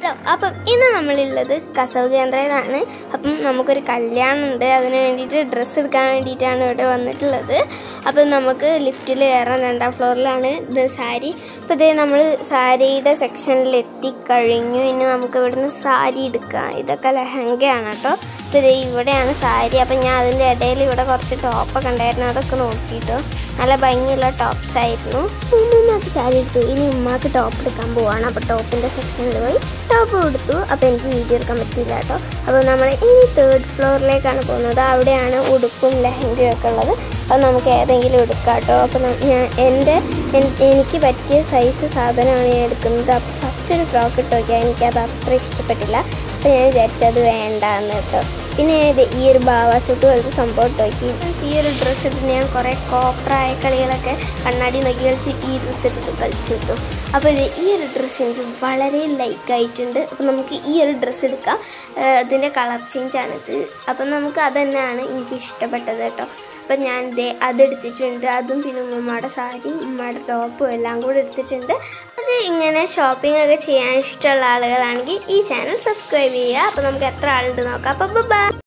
hello അപ്പം ഇന്ന് നമ്മളുള്ളത് കസവ് കേന്ദ്രയിലാണ് അപ്പം നമുക്കൊരു കല്യാണം ഉണ്ട് അതിന് വേണ്ടിയിട്ട് ഡ്രസ്സ് എടുക്കാൻ വേണ്ടിയിട്ടാണ് ഇവിടെ വന്നിട്ടുള്ളത് അപ്പം നമുക്ക് ലിഫ്റ്റിൽ കയറാൻ രണ്ടാം ഫ്ലോറിലാണ് ഇത് സാരി അപ്പോൾ ഇതേ നമ്മൾ സാരിയുടെ സെക്ഷനിൽ എത്തിക്കഴിഞ്ഞു ഇനി നമുക്ക് ഇവിടുന്ന് സാരി എടുക്കാം ഇതൊക്കെ ലെഹങ്കയാണ് കേട്ടോ അപ്പോൾ ഇതേ ഇവിടെയാണ് സാരി അപ്പം ഞാൻ അതിൻ്റെ ഇടയിൽ ഇവിടെ കുറച്ച് ടോപ്പൊക്കെ ഉണ്ടായിരുന്നു അതൊക്കെ നോക്കിയിട്ടു നല്ല ഭംഗിയുള്ള ടോപ്സ് ആയിരുന്നു ഉമ്മക്ക് സാരി എടുത്തു ഇനി ഉമ്മാക്ക് ടോപ്പ് എടുക്കാൻ പോവാണ് അപ്പോൾ ടോപ്പിൻ്റെ സെക്ഷനിൽ പോയി ടോപ്പ് കൊടുത്തു അപ്പോൾ എനിക്ക് വീഡിയോ എടുക്കാൻ പറ്റില്ല കേട്ടോ അപ്പോൾ നമ്മൾ ഇനി തേർഡ് ഫ്ലോറിലേക്കാണ് പോകുന്നത് അവിടെയാണ് ഉടുപ്പും ലെഹങ്കയും ഒക്കെ ഉള്ളത് അപ്പോൾ നമുക്ക് ഏതെങ്കിലും എടുക്കാം കേട്ടോ അപ്പോൾ ന- ഞാൻ എൻ്റെ എൻ- എനിക്ക് പറ്റിയ സൈസ് സാധനമാണ് ഞാൻ എടുക്കുന്നത് അപ്പോൾ ഫസ്റ്റ് ഒരു ഫ്രോക്ക് ഇട്ട് നോക്കിയാൽ എനിക്കത് അത്ര ഇഷ്ടപ്പെട്ടില്ല അപ്പോൾ ഞാൻ വിചാരിച്ചു അത് വേണ്ടാന്ന് കേട്ടോ പിന്നെ ഇത് ഈ ഒരു ബാവ സൂട്ട് പോലത്തെ സംഭവം ഇട്ട് നോക്കി ഈ ഒരു ഡ്രസ്സ് ഇട്ട് ഞാൻ കുറേ കോപ്രായ കളികളൊക്കെ കണ്ണാടി നോക്കി കളിച്ച് ഈ ഡ്രസ്സ് ഇട്ടിട്ട് കളിച്ചു കിട്ടും അപ്പോൾ ഇത് ഈ ഒരു ഡ്രസ്സ് എനിക്ക് വളരെ ലൈക്ക് ആയിട്ടുണ്ട് അപ്പോൾ നമുക്ക് ഈ ഒരു ഡ്രസ്സ് എടുക്കാം ഏഹ് ഇതിൻ്റെ കളർ ചേഞ്ച് ആണിത് അപ്പം നമുക്ക് അത് തന്നെയാണ് എനിക്ക് ഇഷ്ടപ്പെട്ടത് കേട്ടോ അപ്പം ഞാൻ ഇതേ അതെടുത്തിട്ടുണ്ട് അതും പിന്നെ ഉമ്മയുടെ സാരിയും ഉമ്മയുടെ ടോപ്പും എല്ലാം കൂടെ എടുത്തിട്ടുണ്ട് അത് ഇങ്ങനെ ഷോപ്പിംഗ് ഒക്കെ ചെയ്യാൻ ഇഷ്ടമുള്ള ആളുകളാണെങ്കിൽ ഈ ചാനൽ സബ്സ്ക്രൈബ് ചെയ്യുക അപ്പോൾ നമുക്ക് എത്ര ആളുണ്ട് നോക്കാം അപ്പോൾ ബൈ